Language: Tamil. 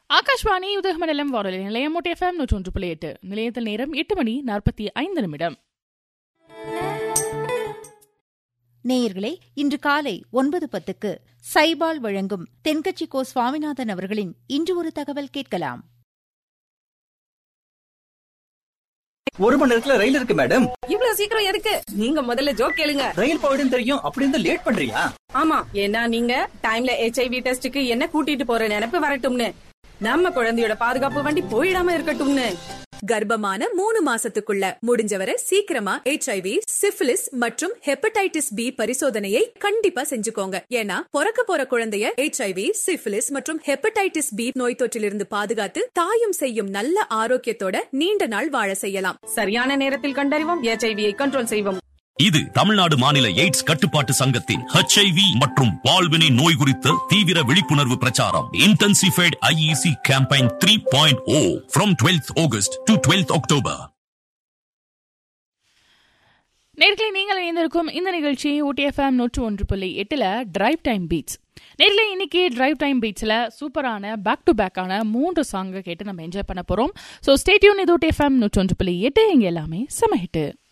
ஆகாஷ்வாணி உதகமண்டலம் வானொலி நிலையம் எஃப்எம் நூற்றி ஒன்று புள்ளி எட்டு நிலையத்தில் நேரம் எட்டு மணி நாற்பத்தி ஐந்து நிமிடம் நேயர்களே இன்று காலை ஒன்பது பத்துக்கு சைபால் வழங்கும் தென்கட்சி கோ சுவாமிநாதன் அவர்களின் இன்று ஒரு தகவல் கேட்கலாம் ஒரு மணி நேரத்துல ரயில் இருக்கு மேடம் இவ்வளவு சீக்கிரம் எதுக்கு நீங்க முதல்ல ஜோக் கேளுங்க ரயில் போயிடும் தெரியும் அப்படி இருந்தா லேட் பண்றியா ஆமா ஏன்னா நீங்க டைம்ல ஹெச்ஐவி டெஸ்டுக்கு என்ன கூட்டிட்டு போற நினைப்பு வரட்டும்னு நம்ம குழந்தையோட பாதுகாப்பு வண்டி போயிடாம இருக்கட்டும்னு கர்ப்பமான மூணு மாசத்துக்குள்ள முடிஞ்சவரை சீக்கிரமா ஹெச்ஐவி சிஃபிலிஸ் மற்றும் ஹெப்படைட்டிஸ் பி பரிசோதனையை கண்டிப்பா செஞ்சுக்கோங்க ஏன்னா பிறக்க போற குழந்தைய ஹெச்ஐவி சிஃபிலிஸ் மற்றும் ஹெப்படைட்டிஸ் பி நோய் தொற்றிலிருந்து பாதுகாத்து தாயும் செய்யும் நல்ல ஆரோக்கியத்தோட நீண்ட நாள் வாழ செய்யலாம் சரியான நேரத்தில் கண்டறிவோம் ஹெச்ஐவியை கண்ட்ரோல் செய்வோம் இது தமிழ்நாடு மாநில எய்ட்ஸ் கட்டுப்பாட்டு சங்கத்தின் ஹெச்ஐவி மற்றும் வாழ்வினை நோய் குறித்த தீவிர விழிப்புணர்வு பிரச்சாரம் intensified IEC campaign three point O from twelfth August to twelfth October நேர்களை நீங்கள் இணைந்திருக்கும் இந்த நிகழ்ச்சி ஊட்டிஎஃப்எம் நூற்று ஒன்று புள்ளி எட்டுல டிரைவ் டைம் பீட்ஸ் நேரில் இன்னைக்கு டிரைவ் டைம் பீட்ஸில் சூப்பரான பேக் டு பேக்கான மூன்று சாங்கை கேட்டு நம்ம என்ஜாய் பண்ண போகிறோம் ஸோ ஸ்டேட்யூன் இது ஊட்டி எஃப்எம் நூற்றி ஒன்று புள்ளி எட்டு இங்கே எல்லாமே செம ஹிட்டு